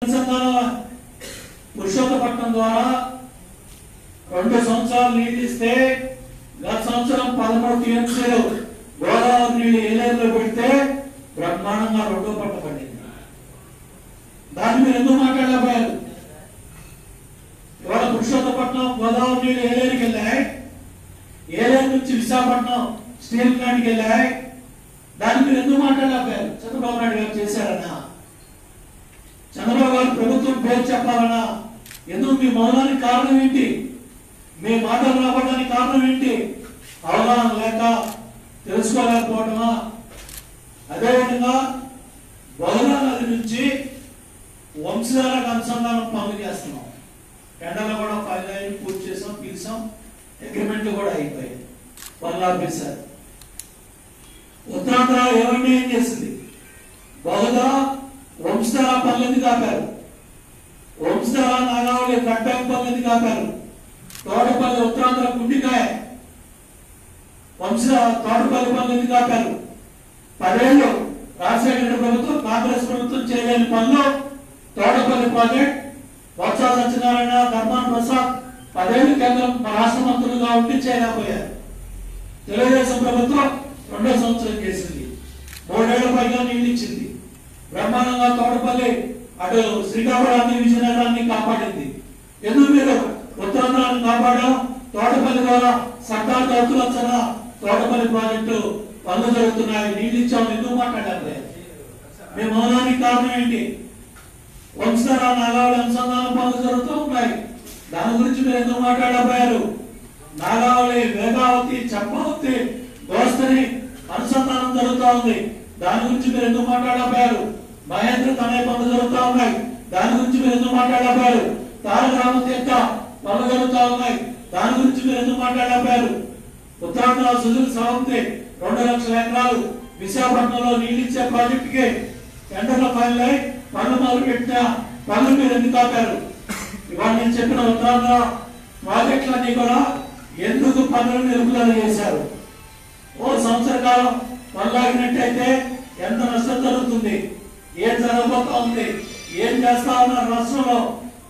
అనుసంధానం పురుషోత్తపట్నం ద్వారా రెండు సంవత్సరాలు నీళ్ళు ఇస్తే గత సంవత్సరం పదమూడు టీఎంసీలు గోదావరి నీళ్ళు ఏలేరులో పెడితే బ్రహ్మాండంగా రెండో పంట పండింది దాన్ని మీరు ఎందుకు మాట్లాడలేకపోయారు ఇవాళ పురుషోత్తపట్నం గోదావరి నీళ్ళు ఏలేరుకి వెళ్ళాయి ఏలేరు నుంచి విశాఖపట్నం స్టీల్ ప్లాంట్కి వెళ్ళాయి దాన్ని మీరు ఎందుకు మాట్లాడలేకపోయారు చంద్రబాబు నాయుడు గారు చేశారన్నా చంద్రబాబు గారు ప్రభుత్వం పేరు చెప్పాలన్నా ఎందుకు మీ మౌనానికి కారణం ఏంటి మీ మాటలు రావడానికి కారణం ఏంటి అవగాహన లేక తెలుసుకోలేకపోవడమా అదేవిధంగా బహుళ నది నుంచి వంశధారకు అనుసంధానం పనులు చేస్తున్నాం టెండర్లు కూడా ఫైల్ అయ్యి పూర్తి చేసాం పిలిచాం అగ్రిమెంట్ కూడా అయిపోయింది పనులు ఆపేశారు ఉత్తరాంధ్ర ఏమంటే ఏం చేసింది బహుళ వంశధార పనులన్నీ కాపారు వంశధార నాగావళి కట్టాక పనులన్నీ కాపారు తోటపల్లి ఉత్తరాంధ్ర గుండికాయ వంశ తోటపల్లి పనులన్నీ కాపారు పదేళ్ళు రాజశేఖర రెడ్డి ప్రభుత్వం కాంగ్రెస్ ప్రభుత్వం చేయలేని పనులు తోటపల్లి ప్రాజెక్ట్ బొత్స సత్యనారాయణ ధర్మాన్ ప్రసాద్ పదేళ్ళు కేంద్రం మా రాష్ట్ర మంత్రులుగా ఉండి చేయలేకపోయారు తెలుగుదేశం ప్రభుత్వం రెండో సంవత్సరం చేసింది మూడేళ్ల పైగా నీళ్ళు ఇచ్చింది బ్రహ్మాండంగా తోటపల్లి అటు శ్రీకాకుళాన్ని విజయనగరాన్ని కాపాడింది ఎందుకు మీరు ఉత్తరాంధ్రాన్ని కాపాడాం తోటపల్లి ద్వారా సర్దార్ దౌతులచ్చన తోటపల్లి ప్రాజెక్టు పనులు జరుగుతున్నాయి నీళ్ళు ఇచ్చాము ఎందుకు మాట్లాడారు మీ మౌనానికి కారణం ఏంటి వంశధార నాగావళి అనుసంధానం పనులు జరుగుతూ ఉన్నాయి దాని గురించి మీరు ఎందుకు మాట్లాడబోయారు నాగావళి వేగావతి చంపావతి దోస్తని అనుసంధానం జరుగుతూ ఉంది దాని గురించి మీరు ఎందుకు మాట్లాడబోయారు మహేంద్ర తనే పనులు జరుగుతూ ఉన్నాయి దాని గురించి మీరు ఎందుకు మాట్లాడబోయారు తారక రామతీర్థ పనులు జరుగుతూ ఉన్నాయి దాని గురించి మీరు ఎందుకు మాట్లాడబోయారు ఉత్తరాంధ్ర సుజల సవంతి రెండు లక్షల ఎకరాలు విశాఖపట్నంలో నీళ్ళిచ్చే ప్రాజెక్టుకి టెండర్ల ఫైల్ అయి పనులు మొదలు పెట్టిన పనులు మీరు ఎందుకు ఆపారు ఇవాళ నేను చెప్పిన ఉత్తరాంధ్ర ప్రాజెక్టులన్నీ కూడా ఎందుకు పనులు నిలుపుదల చేశారు ఓ సంవత్సర కాలం పనులాగినట్టయితే ఎంత నష్టం జరుగుతుంది ఏం జరగబోతా ఉంది ఏం చేస్తా ఉన్నారు రాష్ట్రంలో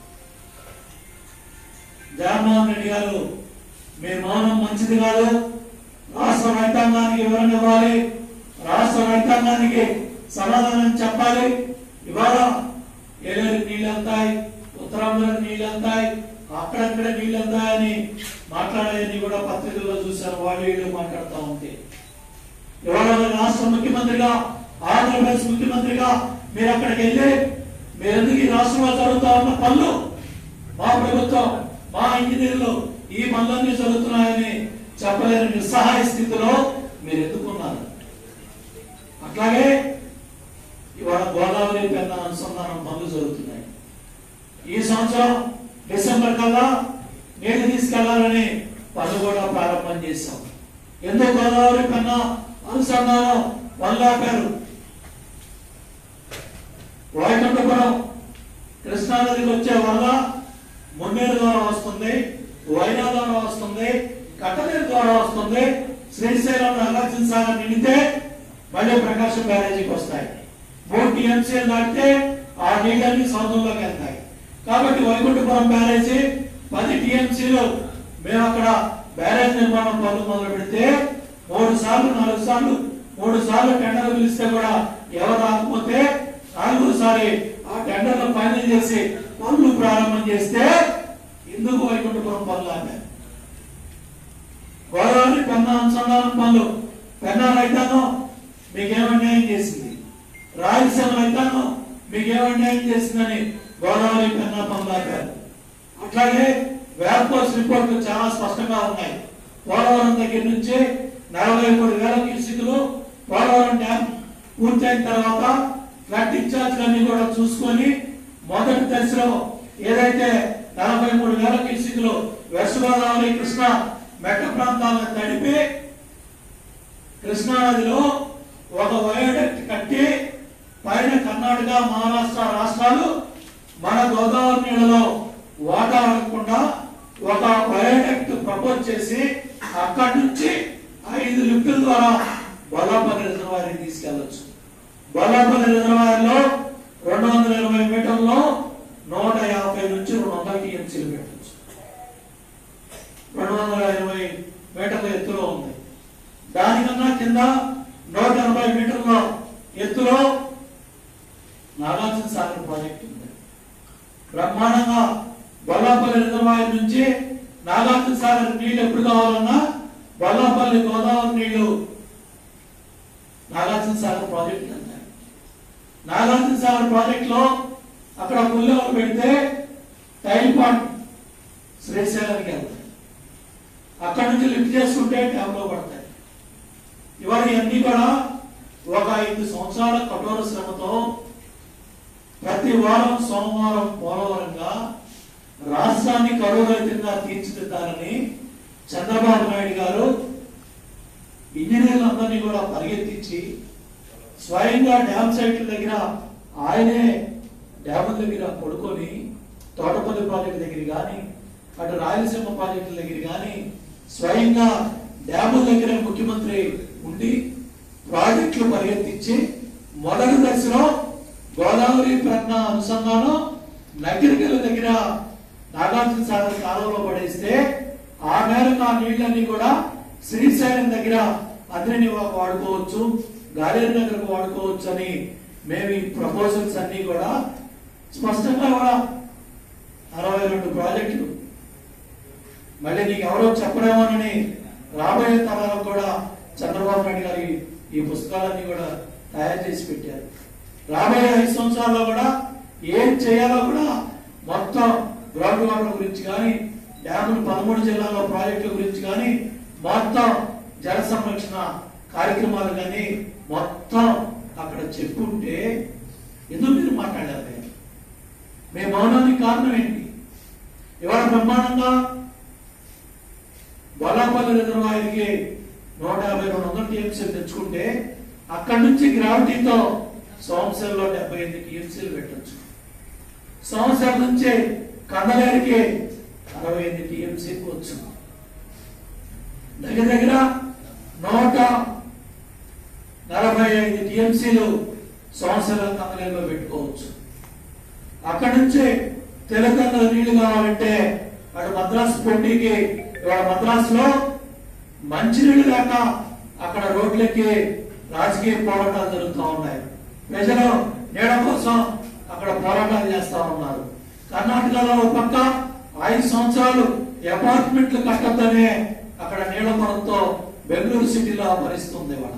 జగన్మోహన్ రెడ్డి గారు మీ మౌనం మంచిది కాదు రాష్ట్ర రైతాంగానికి వివరణ ఇవ్వాలి రాష్ట్ర రైతాంగానికి సమాధానం చెప్పాలి ఇవాళ ఏలేరు నీళ్ళు వెళ్తాయి ఉత్తరాంధ్రకు నీళ్ళు వెళ్తాయి అక్కడక్కడ నీళ్ళు వెళ్తాయని మాట్లాడేది కూడా పత్రికల్లో చూశారు వాళ్ళు వీళ్ళు మాట్లాడుతూ ఉంటే ఇవాళ మీరు రాష్ట్ర ముఖ్యమంత్రిగా ఆంధ్రప్రదేశ్ ముఖ్యమంత్రిగా మీరు అక్కడికి వెళ్ళి మీరు ఎందుకు ఈ రాష్ట్రంలో జరుగుతా ఉన్న పనులు మా ప్రభుత్వం మా ఇంజనీర్లు ఈ పనులన్నీ జరుగుతున్నాయని చెప్పలేని నిస్సహాయ స్థితిలో మీరు ఎదుర్కొన్నారు అట్లాగే ఇవాళ గోదావరి పెన్న అనుసంధానం పనులు జరుగుతున్నాయి ఈ సంవత్సరం డిసెంబర్ కల్లా నీళ్లు తీసుకెళ్లాలని పనులు కూడా ప్రారంభం చేశాం ఎందుకు గోదావరి పెన్న అనుసంధానం పనులు ఆపారు వైకుంఠపురం కృష్ణానదికి వచ్చే వల్ల మున్నేరు ద్వారా వస్తుంది వైనా ద్వారా వస్తుంది కట్టనీరు ద్వారా వస్తుంది శ్రీశైలం నాగార్జున సాగర్ నిండితే మళ్ళీ ప్రకాశం బ్యారేజీకి వస్తాయి మూడు టీఎంసీలు దాటితే ఆ నీళ్ళన్నీ సముద్రంలోకి వెళ్తాయి కాబట్టి వైకుంఠపురం బ్యారేజీ పది టీఎంసీలు మేము అక్కడ బ్యారేజ్ నిర్మాణం పనులు మొదలు పెడితే మూడు సార్లు నాలుగు సార్లు మూడు సార్లు టెండర్లు పిలిస్తే కూడా ఎవరు రాకపోతే నాలుగోసారి ఆ టెండర్లు ఫైనల్ చేసి పనులు ప్రారంభం చేస్తే ఎందుకు వైకుంఠపురం పనులు ఆపారు గోదావరి పెన్నా అనుసంధానం పనులు పెన్నా రైతాంగం మీకేమన్యాయం చేసింది రాయలసీమ రైతాంగం మీకేమన్యాయం చేసిందని గోదావరి పెన్నా పనులు ఆపారు అట్లాగే వేర్పోర్స్ రిపోర్ట్లు చాలా స్పష్టంగా ఉన్నాయి పోలవరం దగ్గర నుంచి నలభై మూడు వేల క్యూసిక్లు పోలవరం డ్యామ్ పూర్తయిన తర్వాత ఫ్లడ్ ఇన్ఛార్జ్లన్నీ కూడా చూసుకొని మొదటి దశలో ఏదైతే నలభై మూడు వేల క్యూసిక్లు వెస్ట్ గోదావరి కృష్ణ మెట్ట ప్రాంతాలను తడిపి కృష్ణా నదిలో ఒక వయోడక్ట్ కట్టి పైన కర్ణాటక మహారాష్ట్ర రాష్ట్రాలు మన గోదావరి నీళ్ళలో వాటా అడగకుండా ఒక వయోడక్ట్ ప్రపోజ్ చేసి అక్కడి నుంచి ఐదు లిఫ్టుల ద్వారా బొల్లాపల్లి రిజర్వాయర్కి తీసుకెళ్లొచ్చు బొల్లాపల్లి రిజర్వాయర్లో రెండు వందల ఇరవై మీటర్లో ఎనభై మీటర్ల ఎత్తులో నాగార్జున సాగర్ ప్రాజెక్ట్ ఉంది బ్రహ్మాండంగా బొల్లాపల్లి రిజర్వాయర్ నుంచి నాగార్జున సాగర్ నీళ్లు ఎప్పుడు కావాలన్నా బొల్లాపల్లి గోదావరి నీళ్లు నాగార్జున సాగర్ ప్రాజెక్ట్ అంటారు నాగార్జున సాగర్ ప్రాజెక్ట్ లో అక్కడ పుల్లెవరు పెడితే టైల్ పాయింట్ శ్రీశైలానికి వెళ్తాయి అక్కడ నుంచి లిఫ్ట్ చేసుకుంటే డ్యామ్ లో పడతాయి ఇవాళ ఇవన్నీ కూడా ఒక ఐదు సంవత్సరాల కఠోర శ్రమతో ప్రతి వారం సోమవారం పోలవరంగా రాష్ట్రాన్ని కరువు రహితంగా తీర్చిదిద్దాలని చంద్రబాబు నాయుడు గారు ఇంజనీర్లందరినీ కూడా పరిగెత్తించి స్వయంగా డ్యామ్ సైట్ల దగ్గర ఆయనే డ్యాముల దగ్గర పడుకొని తోటపల్లి ప్రాజెక్టు దగ్గర కానీ అటు రాయలసీమ ప్రాజెక్టుల దగ్గర కానీ స్వయంగా డ్యాముల దగ్గర ముఖ్యమంత్రి ఉండి ప్రాజెక్టులు పరిగెత్తించి మొదటి దశలో గోదావరి ప్రజ్ఞ అనుసంధానం నగిరికల దగ్గర నాగార్జున సాగర్ కాలువలో పడేస్తే ఆ మేరకు ఆ నీళ్ళన్నీ కూడా శ్రీశైలం దగ్గర అద్రిని వాడుకోవచ్చు గాలేరు నగరకు వాడుకోవచ్చు అని మేము ఈ ప్రపోజల్స్ అన్ని కూడా స్పష్టంగా కూడా అరవై రెండు ప్రాజెక్టులు మళ్ళీ నీకు ఎవరో చెప్పరేమోనని రాబోయే తరాలకు కూడా చంద్రబాబు నాయుడు గారి ఈ పుస్తకాలన్నీ కూడా తయారు చేసి పెట్టారు రాబోయే ఐదు సంవత్సరాల్లో కూడా ఏం చేయాలో కూడా మొత్తం గ్రౌండ్ వాటర్ గురించి కానీ డ్యాములు పదమూడు జిల్లాల్లో ప్రాజెక్టుల గురించి కానీ మొత్తం జల సంరక్షణ కార్యక్రమాలు కానీ మొత్తం అక్కడ చెప్పుంటే ఎందుకు మీరు మాట్లాడారు మీ మౌనానికి కారణం ఏంటి ఇవాళ బ్రహ్మాండంగా బొల్లాపల్లి రిజర్వాయర్కి నూట యాభై రెండు వందల టీఎంసీలు తెచ్చుకుంటే అక్కడి నుంచి గ్రావిటీతో సంవత్సరంలో డెబ్బై ఎనిమిది టీఎంసీలు పెట్టచ్చు సంవత్సరం నుంచి కందలేరికి అరవై ఎనిమిది టీఎంసీకి వచ్చు దగ్గర దగ్గర నూట నలభై ఐదు టీఎంసీలు సంవత్సరాల కందలేరులో పెట్టుకోవచ్చు అక్కడి నుంచి తెలంగాణలో నీళ్లు కావాలంటే అటు మద్రాసు పొండికి ఇవాళ మద్రాసులో మంచినీళ్ళు లేక అక్కడ రోడ్లకి రాజకీయ పోరాటాలు జరుగుతూ ఉన్నాయి ప్రజలు నీడ కోసం అక్కడ పోరాటాలు చేస్తా ఉన్నారు కర్ణాటకలో ఒక పక్క ఐదు సంవత్సరాలు అపార్ట్మెంట్లు కట్టద్దనే అక్కడ నీళ్ల కొరతతో బెంగళూరు సిటీలో పరిస్థితుంది ఇవాళ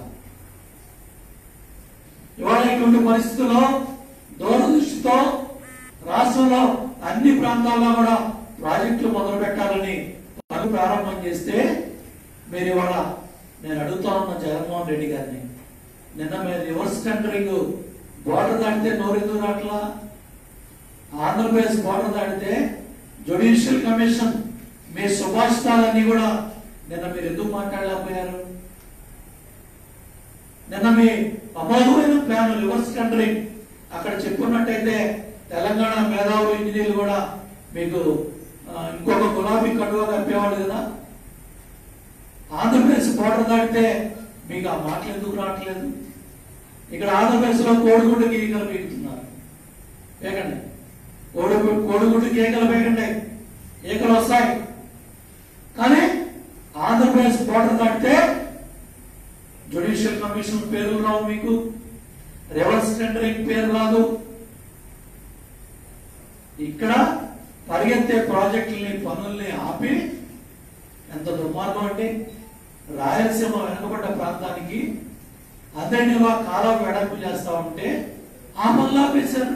ఇవాళ ఇటువంటి పరిస్థితుల్లో దూరదృష్టితో రాష్ట్రంలో అన్ని ప్రాంతాల్లో కూడా ప్రాజెక్టులు మొదలు పెట్టాలని పనులు ప్రారంభం చేస్తే మీరు ఇవాళ నేను అడుగుతా ఉన్న జగన్మోహన్ రెడ్డి గారిని నిన్న మీరు రివర్స్ టెండరింగ్ బోర్డర్ దాటితే నోరెందుకు రాట్లా ఆంధ్రప్రదేశ్ బోర్డర్ దాటితే జ్యుడిషియల్ కమిషన్ మీ సుభాషితాలన్నీ కూడా నిన్న మీరు ఎందుకు మాట్లాడలేకపోయారు నిన్న మీ అమోఘమైన ప్లాన్ రివర్స్ టెండరింగ్ అక్కడ చెప్పుకున్నట్టయితే తెలంగాణ మేధావులు ఇంజనీర్లు కూడా మీకు ఆ, ఇంకొక గులాబీ కడువ కప్పేవాళ్ళు కదా ఆంధ్రప్రదేశ్ బోర్డర్ దాటితే మీకు ఆ మాటలు ఎందుకు రావట్లేదు ఇక్కడ ఆంధ్రప్రదేశ్ లో కోడిగుడ్డు గీకలు పీకుతున్నారు పేకండి కోడిగుడ్డు కోడిగుడ్డు కేకలు పేకండి ఏకలు వస్తాయి కానీ ఆంధ్రప్రదేశ్ బోర్డర్ దాటితే జ్యుడిషియల్ కమిషన్ పేరు రావు మీకు రివర్స్ టెండరింగ్ పేరు రాదు ఇక్కడ పరిగెత్తే ప్రాజెక్టుల్ని పనుల్ని ఆపి ఎంత దుర్మార్గం అండి రాయలసీమ వెనుకబడ్డ ప్రాంతానికి అద్దెనివా కాలం వెడల్పు చేస్తా ఉంటే ఆ పనులు ఆపేశారు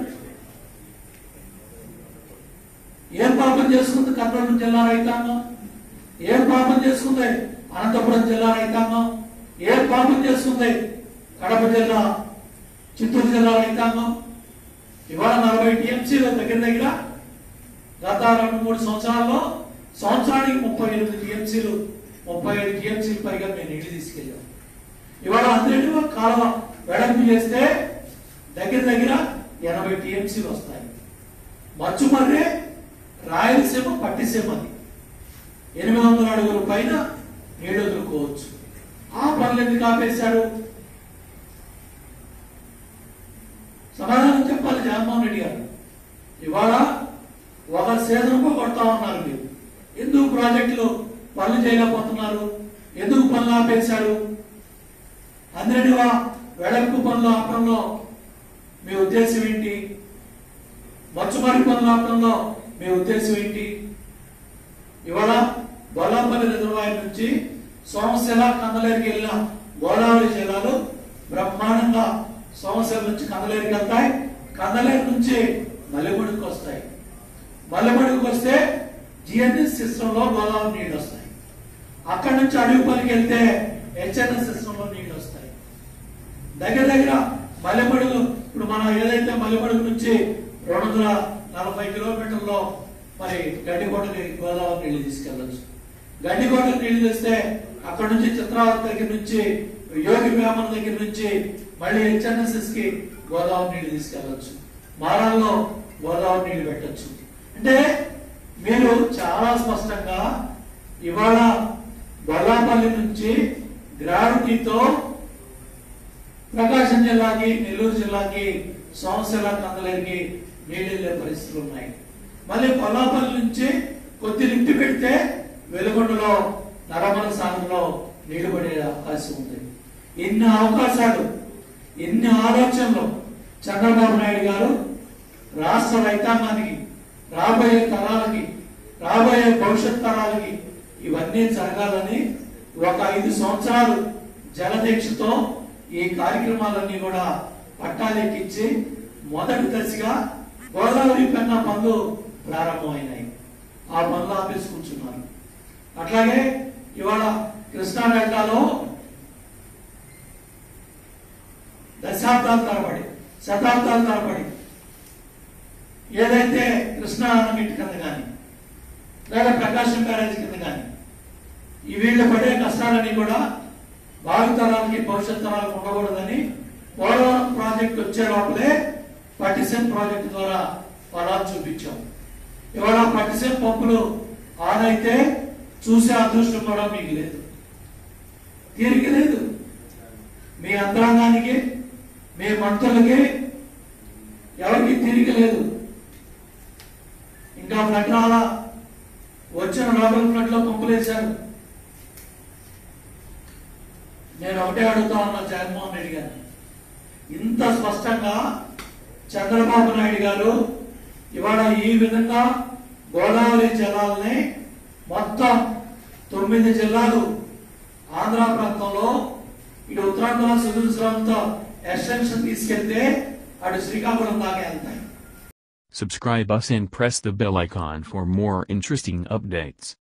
ఏం పాపం చేసుకుంది కర్నూలు జిల్లా రైతాంగం ఏం పాపం చేసుకుంది అనంతపురం జిల్లా రైతాంగం ఏం పాపం చేసుకుంది కడప జిల్లా చిత్తూరు జిల్లా రైతాంగం ఇవాళ నలభై టీఎంసీల దగ్గర దగ్గర గత రెండు మూడు సంవత్సరాల్లో సంవత్సరానికి ముప్పై ఎనిమిది టీఎంసీలు ముప్పై ఐదు టీఎంసీలు పైగా మేము నీళ్లు తీసుకెళ్ళాం ఇవాళ అందరిలో కాలువ వెడల్పు చేస్తే దగ్గర దగ్గర ఎనభై టీఎంసీలు వస్తాయి మచ్చుమర్రే రాయలసీమ పట్టిసీమది ఎనిమిది వందల అడుగుల పైన నీళ్లు వదులుకోవచ్చు ఆ పనులు ఎందుకు ఆపేశారు సమాధానం చెప్పాలి జగన్మోహన్ రెడ్డి గారు ఇవాళ ఒక సీజన్ కొడతా ఉన్నారు మీరు ఎందుకు ప్రాజెక్టులు పనులు చేయలేకపోతున్నారు ఎందుకు పనులు ఆపేశారు అందరివా వెడల్పు పనులు ఆపడంలో మీ ఉద్దేశం ఏంటి మచ్చుమరి పనులు ఆపడంలో మీ ఉద్దేశం ఏంటి ఇవాళ బొల్లాపల్లి రిజర్వాయర్ నుంచి సోమశిల కందలేరుకి వెళ్ళిన గోదావరి జిల్లాలు బ్రహ్మాండంగా సోమశిల నుంచి కందలేరుకి వెళ్తాయి కందలేరు నుంచి మల్లెమడుకు వస్తాయి మల్లెమడుకు వస్తే జిఎన్ఎస్ సిస్టమ్ లో గోదావరి నీళ్ళు వస్తాయి అక్కడి నుంచి అడవిపల్లికి వెళ్తే హెచ్ఎన్ఎస్ సిస్టమ్ లో నీళ్ళు వస్తాయి దగ్గర దగ్గర మల్లెమడుగు ఇప్పుడు మనం ఏదైతే మల్లెమడుగు నుంచి రెండు వందల నలభై కిలోమీటర్లో మరి గడ్డికోటకి గోదావరి నీళ్లు తీసుకెళ్ళచ్చు గడ్డికోటకి నీళ్లు తెస్తే అక్కడ నుంచి చిత్రావతి దగ్గర నుంచి యోగి వేమన దగ్గర నుంచి మళ్ళీ హెచ్ఎన్ఎస్ఎస్ కి గోదావరి నీళ్లు తీసుకెళ్ళచ్చు మారాల్లో గోదావరి నీళ్లు పెట్టచ్చు అంటే మీరు చాలా స్పష్టంగా ఇవాళ బొల్లాపల్లి నుంచి గ్రావిటీతో ప్రకాశం జిల్లాకి నెల్లూరు జిల్లాకి సోమశిల కందలేరికి నీళ్ళు వెళ్ళే పరిస్థితులు ఉన్నాయి మళ్ళీ కొల్లాపల్లి నుంచి కొద్ది లిఫ్ట్ పెడితే వెలుగొండలో నరమల సాగర్లో నీళ్లు పడే అవకాశం ఉంది ఎన్ని అవకాశాలు ఎన్ని ఆలోచనలు చంద్రబాబు నాయుడు గారు రాష్ట్ర రైతాంగానికి రాబోయే తరాలకి రాబోయే భవిష్యత్ తరాలకి ఇవన్నీ జరగాలని ఒక ఐదు సంవత్సరాలు జలదీక్షతో ఈ కార్యక్రమాలన్నీ కూడా పట్టాలెక్కించి మొదటి దశగా గోదావరి పెన్న పనులు ప్రారంభమైనాయి ఆ పనులు ఆపేసి కూర్చున్నారు అట్లాగే ఇవాళ కృష్ణా డెల్టాలో దశాబ్దాల తరబడి శతాబ్దాల తరబడి ఏదైతే కృష్ణా అన్నమిటి కింద కానీ లేదా ప్రకాశం బ్యారేజ్ కింద కానీ ఈ వీళ్ళు పడే కష్టాలన్నీ కూడా భావితరాలకి భవిష్యత్ తరాలకు ఉండకూడదని పోలవరం ప్రాజెక్ట్ వచ్చే లోపలే పట్టిసెన్ ప్రాజెక్ట్ ద్వారా ఫలాలు చూపించాం ఇవాళ పట్టిసెన్ పంపులు ఆన్ అయితే చూసే అదృష్టం కూడా మీకు లేదు తీరిక లేదు మీ యంత్రాంగానికి మీ మంత్రులకి ఎవరికి తీరిక లేదు ఇంకా ఫ్లడ్ రాలా వచ్చిన లోపల ఫ్లడ్ లో పంపులేశారు నేను ఒకటే అడుగుతా ఉన్నా జగన్మోహన్ రెడ్డి గారు ఇంత స్పష్టంగా చంద్రబాబు నాయుడు గారు ఇవాళ ఈ విధంగా గోదావరి జలాల్ని మొత్తం తొమ్మిది జిల్లాలు ఆంధ్ర ప్రాంతంలో ఇటు ఉత్తరాంధ్ర సుదూరంతో ఎక్స్టెన్షన్ తీసుకెళ్తే అటు శ్రీకాకుళం దాకా వెళ్తాయి Subscribe us and press the bell icon for more interesting updates.